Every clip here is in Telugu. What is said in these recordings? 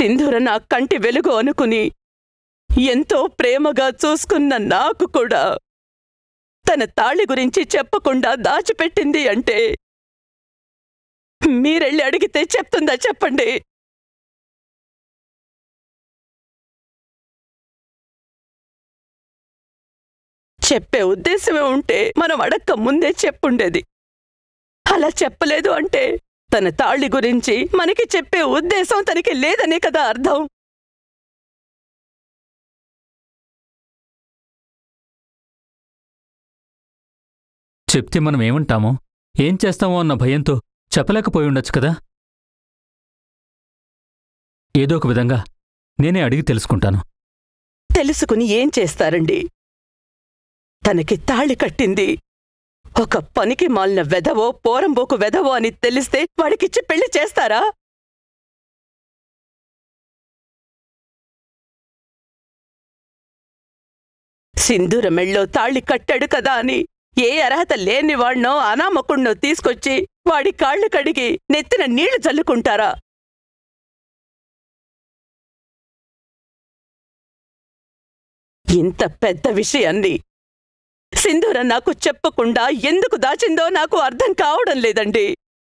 సింధూర నా కంటి వెలుగు అనుకుని ఎంతో ప్రేమగా చూసుకున్న నాకు కూడా తన తాళి గురించి చెప్పకుండా దాచిపెట్టింది అంటే మీరెళ్ళి అడిగితే చెప్తుందా చెప్పండి చెప్పే ఉద్దేశమే ఉంటే మనం అడక్క ముందే చెప్పుండేది అలా చెప్పలేదు అంటే తన తాళి గురించి మనకి చెప్పే ఉద్దేశం తనకి లేదనే కదా అర్థం చెప్తే మనం ఏమంటామో ఏం చేస్తామో అన్న భయంతో చెప్పలేకపోయి ఉండొచ్చు కదా ఏదో ఒక విధంగా నేనే అడిగి తెలుసుకుంటాను తెలుసుకుని ఏం చేస్తారండి తనకి తాళి కట్టింది ఒక పనికి మాలిన వెధవో పోరంబోకు వెధవో అని తెలిస్తే వాడికిచ్చి పెళ్లి చేస్తారా సింధూర మెళ్ళో తాళి కట్టాడు కదా అని ఏ అర్హత లేని వాణ్ణో అనామకుణ్ణో తీసుకొచ్చి వాడి కాళ్ళు కడిగి నెత్తిన నీళ్లు చల్లుకుంటారా ఇంత పెద్ద విషయాన్ని సింధూర నాకు చెప్పకుండా ఎందుకు దాచిందో నాకు అర్థం కావడం లేదండి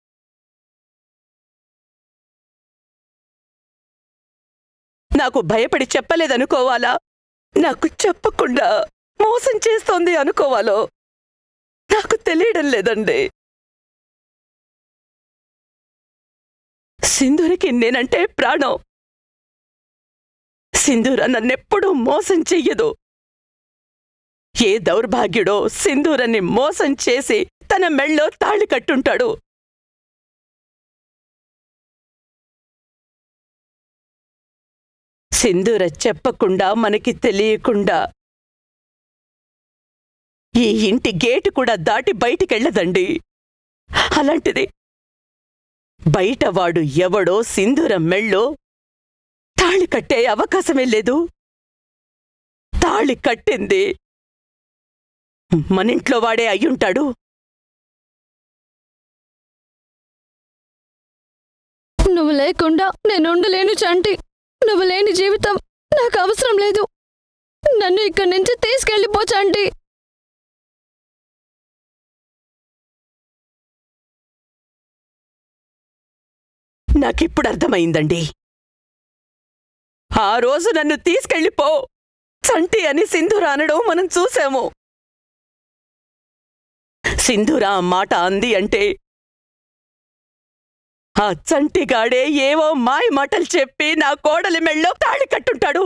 నాకు భయపడి చెప్పలేదనుకోవాలా నాకు చెప్పకుండా మోసం చేస్తోంది అనుకోవాలో నాకు తెలియడం లేదండి సింధూరికి నేనంటే ప్రాణం సింధూర నన్నెప్పుడూ మోసం చెయ్యదు ఏ దౌర్భాగ్యుడో సింధూరని మోసం చేసి తన మెళ్ళో తాళి కట్టుంటాడు సింధూర చెప్పకుండా మనకి తెలియకుండా ఈ ఇంటి గేటు కూడా దాటి బయటికెళ్ళదండి అలాంటిది బయట వాడు ఎవడో సింధూర మెళ్ళో తాళి కట్టే అవకాశమే లేదు తాళి కట్టింది మనింట్లో వాడే అయ్యుంటాడు నువ్వు లేకుండా నేను ఉండలేను చంటి నువ్వు లేని జీవితం నాకు అవసరం లేదు నన్ను ఇక్కడి నుంచి తీసుకెళ్ళిపో చంటి నాకిప్పుడు అర్థమైందండి ఆ రోజు నన్ను తీసుకెళ్ళిపో చంటి అని సింధూర అనడం మనం చూసాము సింధూర ఆ మాట అంది అంటే ఆ చంటిగాడే ఏవో మాయ మాటలు చెప్పి నా కోడలి మెళ్ళో తాళి కట్టుంటాడు